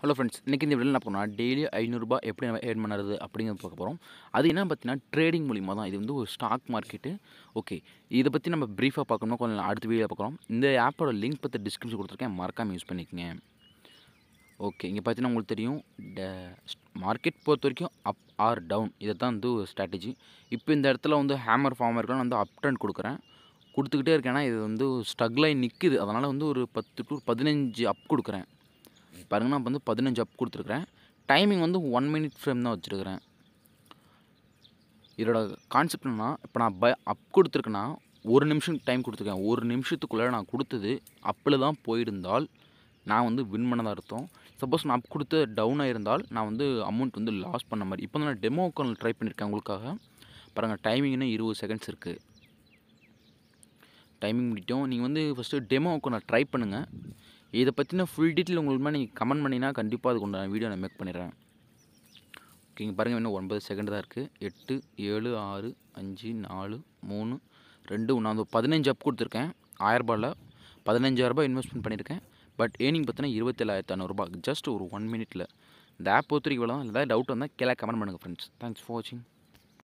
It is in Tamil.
ஹலோ ஃப்ரெண்ட்ஸ் இன்றைக்கி இந்த வீடியோவில் என்ன பண்ணோம் டெய்லி ஐநூறுரூபா எப்படி நம்ம ஏர்ன் பண்ணுறது அப்படிங்கிறது பார்க்க போகிறோம் அது என்ன பார்த்தீங்கன்னா ட்ரேடிங் மூலிமா தான் இது வந்து ஒரு ஸ்டாக் மார்க்கெட்டு ஓகே இதை பற்றி நம்ம ப்ரீஃபாக பார்க்கணும்னா கொஞ்சம் அடுத்த வீடியோ பார்க்குறோம் இந்த ஆப்போட லிங்க் பற்றி டிஸ்கிரிப்ஷன் கொடுத்துருக்கேன் மறக்காமல் யூஸ் பண்ணிக்கங்க ஓகே இங்கே பார்த்தீங்கன்னா உங்களுக்கு தெரியும் மார்க்கெட் பொறுத்த வரைக்கும் அப் ஆர் டவுன் இதை தான் வந்து ஒரு ஸ்ட்ராட்டஜி இப்போ இந்த இடத்துல வந்து ஹேமர் ஃபார்ம் இருக்கலாம் வந்து அப் ட்ரெண்ட் கொடுக்குறேன் கொடுத்துக்கிட்டே இருக்கேன்னா இது வந்து ஸ்ட்ரகிளாகி நிற்குது அதனால் வந்து ஒரு பத்து டு பதினஞ்சு அப் கொடுக்குறேன் பாருங்க நான் வந்து பதினஞ்சு அப் கொடுத்துருக்குறேன் டைமிங் வந்து ஒன் மினிட் ஃப்ரேம் தான் வச்சுருக்கிறேன் இதோட கான்செப்ட் என்னன்னா இப்போ நான் ப அப் கொடுத்துருக்கேன்னா ஒரு நிமிஷம் டைம் கொடுத்துருக்கேன் ஒரு நிமிஷத்துக்குள்ளே நான் கொடுத்தது அப்பில் தான் போயிருந்தால் நான் வந்து வின் பண்ணதாக அர்த்தம் சப்போஸ் நான் அப் கொடுத்து டவுன் ஆயிருந்தால் நான் வந்து அமௌண்ட் வந்து லாஸ் பண்ண மாதிரி இப்போ நான் டெமோ அக்கௌண்ட் ட்ரை பண்ணியிருக்கேன் உங்களுக்காக பாருங்கள் டைமிங்னா இருபது செகண்ட்ஸ் இருக்குது டைமிங் முடிட்டோம் நீங்கள் வந்து ஃபஸ்ட்டு டெமோ அக்கௌண்ட் ட்ரை பண்ணுங்கள் இதை பற்றின ஃபுல் டீட்டெயில் உங்களுக்கு நீங்கள் கமெண்ட் பண்ணினா கண்டிப்பாக அதுக்கு உண்டான வீடியோ நான் மேக் பண்ணிடுறேன் ஓகேங்க பாருங்கள் இன்னும் ஒன்பது செகண்ட் தான் இருக்குது எட்டு ஏழு ஆறு அஞ்சு நாலு மூணு ரெண்டு ஒன்று அந்த பதினஞ்சு அப் கொடுத்துருக்கேன் ஆயிரரூபாவில் பதினஞ்சாயிரரூபா இன்வெஸ்ட்மெண்ட் பண்ணியிருக்கேன் பட் ஏர்னிங் பார்த்தீங்கன்னா இருபத்தேழாயிரத்து ஐநூறுரூபா ஜஸ்ட் ஒரு ஒன் மினிட்டில் இந்த ஆப் பொறுத்த வரைக்கும் இவ்வளோ தான் ஏதாவது டவுட் வந்தால் கீழே கமெண்ட் பண்ணுங்கள் ஃப்ரெண்ட்ஸ் தேங்க்ஸ் ஃபார் வாட்சிங்